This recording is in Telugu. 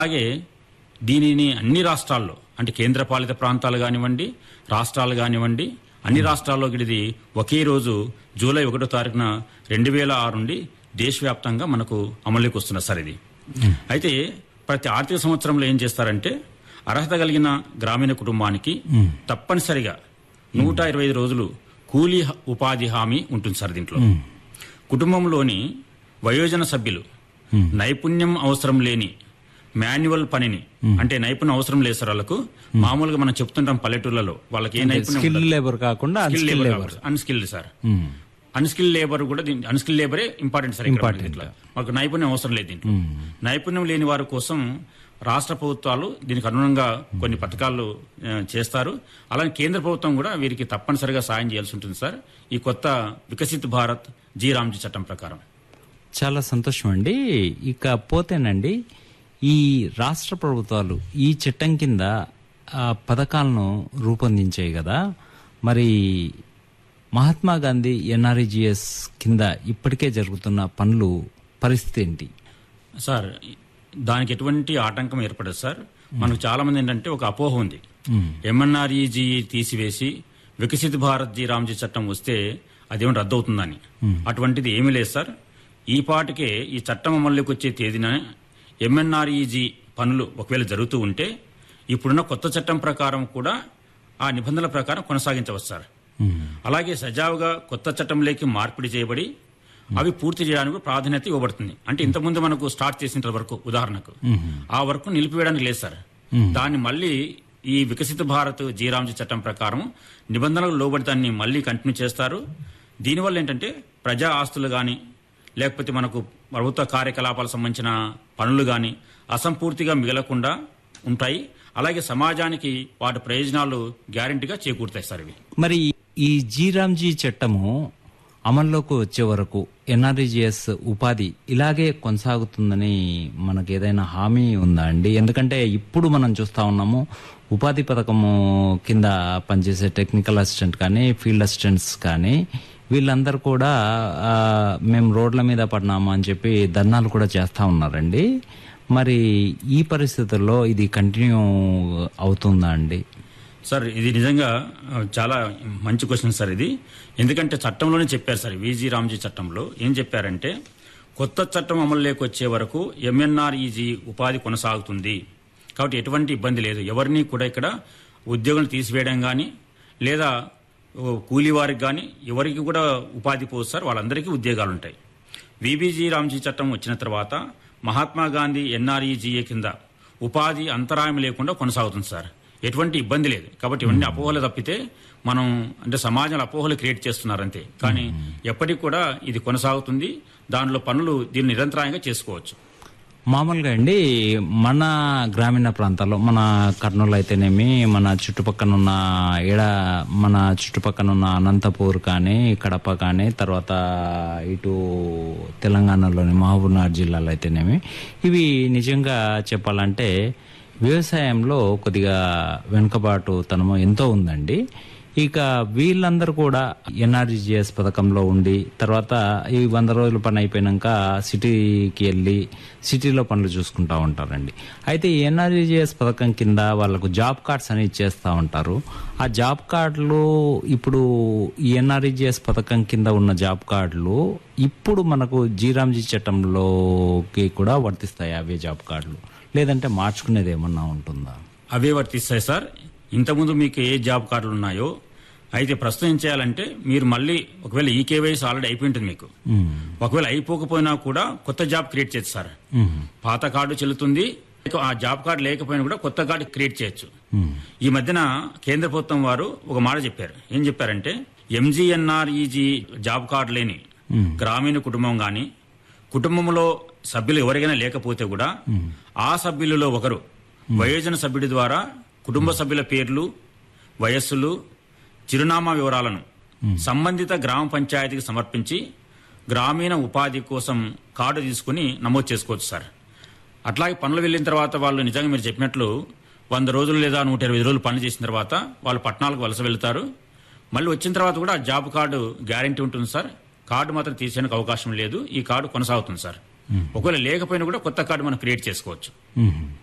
అలాగే దీనిని అన్ని రాష్ట్రాల్లో అంటే కేంద్రపాలిత ప్రాంతాలు కానివ్వండి రాష్ట్రాలు కానివ్వండి అన్ని రాష్ట్రాల్లో ఇది ఒకే రోజు జూలై ఒకటో తారీఖున రెండు వేల ఆరు నుండి దేశవ్యాప్తంగా మనకు అమలులోకి వస్తున్నది సార్ ఇది అయితే ప్రతి ఆర్థిక సంవత్సరంలో ఏం చేస్తారంటే అర్హత కలిగిన గ్రామీణ కుటుంబానికి తప్పనిసరిగా నూట ఇరవై ఐదు రోజులు కూలీ హ- ఉపాధి హామీ ఉంటుంది సార్ దీంట్లో కుటుంబంలోని వయోజన సభ్యులు నైపుణ్యం అవసరం లేని మాన్యువల్ పనిని అంటే నైపుణ్యం అవసరం లేదు సార్ వాళ్ళకు మామూలుగా మనం చెప్తుంటాం పల్లెటూర్లలో వాళ్ళకి ఏ నైపుణ్యం స్కిల్ లేబర్ కాకుండా unskill labour unskilled sir unskill labour కూడా అన్స్కిల్ లేబరే ఇంపార్టెంట్ సార్ ఇక్కడ మనకి దీంట్లో మాకు నైపుణ్యం అవసరం లేదు దీంట్లో నైపుణ్యం లేని వారి కోసం రాష్ట్ర ప్రభుత్వాలు దీనికి అనుగుణంగా కొన్ని పథకాలు ఆ, చేస్తారు అలాగే కేంద్ర ప్రభుత్వం కూడా వీరికి తప్పనిసరిగా సాయం చేయాల్సి ఉంటుంది సార్ ఈ కొత్త వికసిత్ భారత్ జీ రామ్జీ చట్టం ప్రకారం చాలా సంతోషం అండి ఇక పోతేనండి ఈ రాష్ట్ర ప్రభుత్వాలు ఈ చట్టం కింద ఆ, పథకాలను రూపొందించాయి కదా మరి మహాత్మా గాంధీ ఎన్ఆర్ఈజిఎస్ కింద ఇప్పటికే జరుగుతున్న పనులు పరిస్థితి ఏంటి సార్ దానికి ఎటువంటి ఆటంకం ఏర్పడదు సార్ మనకు చాలా మంది ఏంటంటే ఒక అపోహ ఉంది ఎంఎన్ఆర్ఈజీ తీసివేసి వికసిత్ భారత్ జీ రామ్జీ చట్టం వస్తే అదేమో రద్దు అవుతుందని అటువంటిది ఏమీ లేదు సార్ ఈ పాటికే ఈ చట్టం అమల్లోకి వచ్చే తేదీన ఎంఎన్ఆర్ఈజీ పనులు ఒకవేళ జరుగుతూ ఉంటే ఇప్పుడున్న కొత్త చట్టం ప్రకారం కూడా ఆ నిబంధనల ప్రకారం కొనసాగించవచ్చు సార్ అలాగే సజావుగా కొత్త చట్టంలోకి మార్పిడి చేయబడి అవి పూర్తి చేయడానికి ప్రాధాన్యత ఇవ్వబడుతుంది అంటే ఇంతకుముందు మనకు స్టార్ట్ చేసిన వరకు ఉదాహరణకు ఆ వర్క్ నిలిపివేయడానికి లేదు సార్ దాన్ని మళ్ళీ ఈ వికసిత భారత్ జీరాంజీ చట్టం ప్రకారం నిబంధనలకు లోబడి దాన్ని మళ్ళీ కంటిన్యూ చేస్తారు దీనివల్ల ఏంటంటే ప్రజా ఆస్తులు కానీ లేకపోతే మనకు ప్రభుత్వ కార్యకలాపాలకు సంబంధించిన పనులు కానీ అసంపూర్తిగా మిగలకుండా ఉంటాయి అలాగే సమాజానికి వాటి ప్రయోజనాలు గ్యారంటీగా చేకూరుతాయి సార్ ఇవి మరి ఈ జీరామ్జీ చట్టము అమల్లోకి వచ్చే వరకు ఎన్ఆర్ఈజిఎస్ ఉపాధి ఇలాగే కొనసాగుతుందని మనకు ఏదైనా హామీ ఉందా అండి ఎందుకంటే ఇప్పుడు మనం చూస్తా ఉన్నాము ఉపాధి పథకము కింద పనిచేసే టెక్నికల్ అసిస్టెంట్ కానీ ఫీల్డ్ అసిస్టెంట్స్ కానీ వీళ్ళందరూ కూడా ఆ, మేము రోడ్ల మీద పడినాము అని చెప్పి ధర్నాలు కూడా చేస్తా ఉన్నారండి మరి ఈ పరిస్థితుల్లో ఇది కంటిన్యూ అవుతుందా అండి సార్ ఇది నిజంగా ఆ, చాలా మంచి క్వశ్చన్ సార్ ఇది ఎందుకంటే చట్టంలోనే చెప్పారు సార్ విజీ రామ్జీ చట్టంలో ఏం చెప్పారంటే కొత్త చట్టం అమలులోకి వచ్చే వరకు ఎంఎన్ఆర్ఈజీ ఉపాధి కొనసాగుతుంది కాబట్టి ఎటువంటి ఇబ్బంది లేదు ఎవరిని కూడా ఇక్కడ ఉద్యోగులు తీసివేయడం కానీ లేదా ఓ, కూలీ వారికి కానీ ఎవరికి కూడా ఉపాధి పోదు సార్ వాళ్ళందరికీ ఉద్యోగాలు ఉంటాయి విబీజీ రామ్జీ చట్టం వచ్చిన తర్వాత మహాత్మా గాంధీ ఎన్ఆర్ఈజీఏ కింద ఉపాధి అంతరాయం లేకుండా కొనసాగుతుంది సార్ ఎటువంటి ఇబ్బంది లేదు కాబట్టి ఇవన్నీ అపోహలు తప్పితే మనం అంటే సమాజంలో అపోహలు క్రియేట్ చేస్తున్నారు అంతే కానీ ఎప్పటికి కూడా ఇది కొనసాగుతుంది దానిలో పనులు దీన్ని నిరంతరాయంగా చేసుకోవచ్చు మామూలుగా అండి మన గ్రామీణ ప్రాంతాల్లో మన కర్నూలు అయితేనేమి మన చుట్టుపక్కన ఉన్న ఏడ మన చుట్టుపక్కన ఉన్న అనంతపూర్ కానీ కడప కానీ తర్వాత ఇటు తెలంగాణలోని మహబూబ్నగర్ జిల్లాలో అయితేనేమి ఇవి నిజంగా చెప్పాలంటే వ్యవసాయంలో కొద్దిగా వెనుకబాటు తనము ఎంతో ఉందండి ఇక వీళ్ళందరూ కూడా ఎన్ఆర్జిఎస్ పథకంలో ఉండి తర్వాత ఈ వంద రోజుల పని అయిపోయినాక సిటీకి వెళ్ళి సిటీలో పనులు చూసుకుంటా ఉంటారండి అయితే ఎన్ఆర్జిఎస్ పథకం కింద వాళ్ళకు జాబ్ కార్డ్స్ అని ఇచ్చేస్తూ ఉంటారు ఆ జాబ్ కార్డులు ఇప్పుడు ఈ ఎన్ఆర్జిఎస్ పథకం కింద ఉన్న జాబ్ కార్డులు ఇప్పుడు మనకు జీరాంజీ చట్టంలోకి కూడా వర్తిస్తాయి అవే జాబ్ కార్డులు లేదంటే మార్చుకునేది ఏమన్నా ఉంటుందా అవే వర్తిస్తాయి సార్ ఇంతకుముందు మీకు ఏ జాబ్ కార్డులు ఉన్నాయో అయితే ప్రస్తుతం ఏం చేయాలంటే మీరు మళ్ళీ ఒకవేళ ఈ కేవైసీ ఆల్రెడీ అయిపోయి ఉంటుంది మీకు ఒకవేళ అయిపోకపోయినా కూడా కొత్త జాబ్ క్రియేట్ చేయొచ్చు సార్ పాత కార్డు చెల్లుతుంది ఆ జాబ్ కార్డు లేకపోయినా కూడా కొత్త కార్డు క్రియేట్ చేయొచ్చు ఈ మధ్యన కేంద్ర ప్రభుత్వం వారు ఒక మాట చెప్పారు ఏం చెప్పారంటే ఎంజీఎన్ఆర్ఈజీ జాబ్ కార్డు లేని గ్రామీణ కుటుంబం గాని కుటుంబంలో సభ్యులు ఎవరికైనా లేకపోతే కూడా ఆ సభ్యులలో ఒకరు వయోజన సభ్యుడి ద్వారా కుటుంబ సభ్యుల పేర్లు వయస్సులు చిరునామా వివరాలను సంబంధిత గ్రామ పంచాయతీకి సమర్పించి గ్రామీణ ఉపాధి కోసం కార్డు తీసుకుని నమోదు చేసుకోవచ్చు సార్ అట్లాగే పనులు వెళ్ళిన తర్వాత వాళ్ళు నిజంగా మీరు చెప్పినట్లు వంద రోజులు లేదా నూట ఇరవై రోజులు పనులు చేసిన తర్వాత వాళ్ళు పట్టణాలకు వలస వెళ్తారు మళ్ళీ వచ్చిన తర్వాత కూడా ఆ జాబ్ కార్డు గ్యారంటీ ఉంటుంది సార్ కార్డు మాత్రం తీసేందుకు అవకాశం లేదు ఈ కార్డు కొనసాగుతుంది సార్ ఒకవేళ లేకపోయినా కూడా కొత్త కార్డు మనం క్రియేట్ చేసుకోవచ్చు మ్మ్.